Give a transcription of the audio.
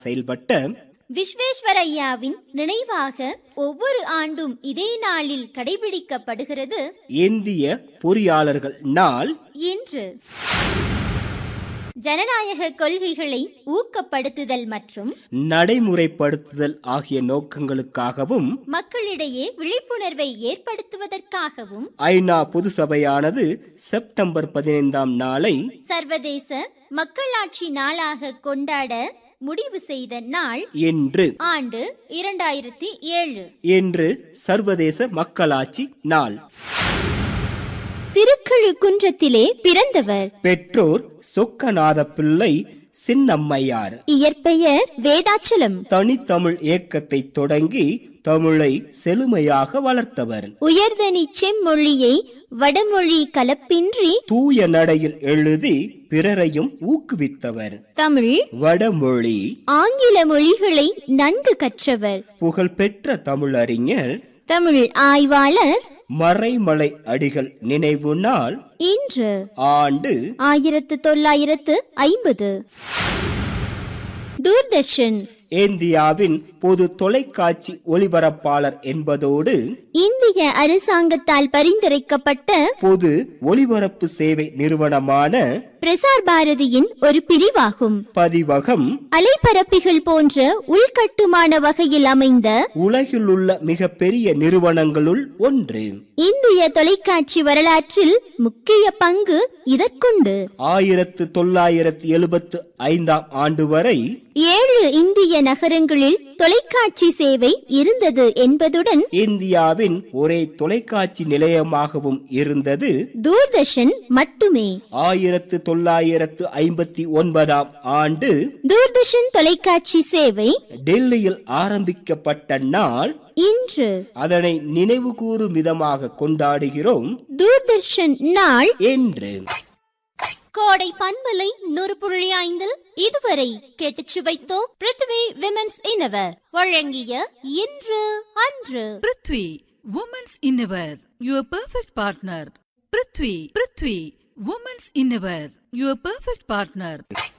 செயல்பட்ட விஸ்வேஸ்வரையாவின் நினைவாக ஒவ்வொரு ஆண்டும் இதே நாளில் கடைபிடிக்கப்படுகிறது இந்திய பொறியாளர்கள் நாள் இன்று ஜனநாயக கொள்கைகளை ஊக்கப்படுத்துதல் மற்றும் நடைமுறைப்படுத்துதல் ஆகிய நோக்கங்களுக்காகவும் மக்களிடையே விழிப்புணர்வை ஏற்படுத்துவதற்காகவும் ஐநா பொதுசபையானது செப்டம்பர் பதினைந்தாம் நாளை சர்வதேச மக்களாட்சி நாளாக கொண்டாட முடிவு செய்த நாள் இன்று ஆண்டு இரண்டாயிரத்தி ஏழு என்று சர்வதேச மக்களாட்சி நாள் திருக்கழுக்குன்றத்திலே பிறந்தவர் பெற்றோர் சொக்கநாத பிள்ளை சின்னம்மையார் இயற்பெயர் வேதாச்சலம் தனித்தமிழ் இயக்கத்தை தொடங்கி தமிழை செழுமையாக வளர்த்தவர் உயர்தனி செம்மொழியை வடமொழி கலப்பின்றி தூய நடையில் எழுதி பிறரையும் ஊக்குவித்தவர் தமிழ் வடமொழி ஆங்கில மொழிகளை நன்கு கற்றவர் புகழ்பெற்ற தமிழறிஞர் தமிழ் ஆய்வாளர் மறைமலை அடிகள் நினைவு நாள் இன்று ஆண்டு ஆயிரத்து தொள்ளாயிரத்து ஐம்பது தூர்தர்ஷன் இந்தியாவின் பொது தொலைக்காட்சி ஒளிபரப்பாளர் என்பதோடு இந்திய அரசாங்கத்தால் பரிந்துரைக்கப்பட்ட பொது ஒளிபரப்பு சேவை நிறுவனமான பிரசார் பாரதியின் ஒரு பிரிவாகும் பதிவகம் அலைபரப்பிகள் போன்ற உள்கட்டுமான வகையில் அமைந்த உலகில் உள்ள மிகப்பெரிய நிறுவனங்களுள் ஒன்று இந்திய தொலைக்காட்சி வரலாற்றில் முக்கிய பங்கு இதற்குண்டு ஆயிரத்து தொள்ளாயிரத்து எழுபத்து ஐந்தாம் ஆண்டு வரை ஏழு இந்திய நகரங்களில் தொலைக்காட்சி சேவை இருந்தது என்பதுடன் இந்தியாவின் ஒரே தொலைக்காட்சி நிலையமாகவும் இருந்தது தூர்தர்ஷன் மட்டுமே ஆயிரத்து தொள்ளாயிரத்து ஐம்பத்தி ஒன்பதாம் ஆண்டு தூர்தர்ஷன் தொலைக்காட்சி சேவை டெல்லியில் ஆரம்பிக்கப்பட்ட நாள் இன்று அதனை நினைவு கூறும் விதமாக கொண்டாடுகிறோம் தூர்தர்ஷன் நாள் என்று கோடை பண்பலை நூறு புள்ளி ஐந்தில் இதுவரை கேட்டுச் சுவைத்தோம் பிருத்வி விமென்ஸ் இனவர் வழங்கிய இன்று அன்று prithvi women's innerwear your perfect partner prithvi prithvi women's innerwear your perfect partner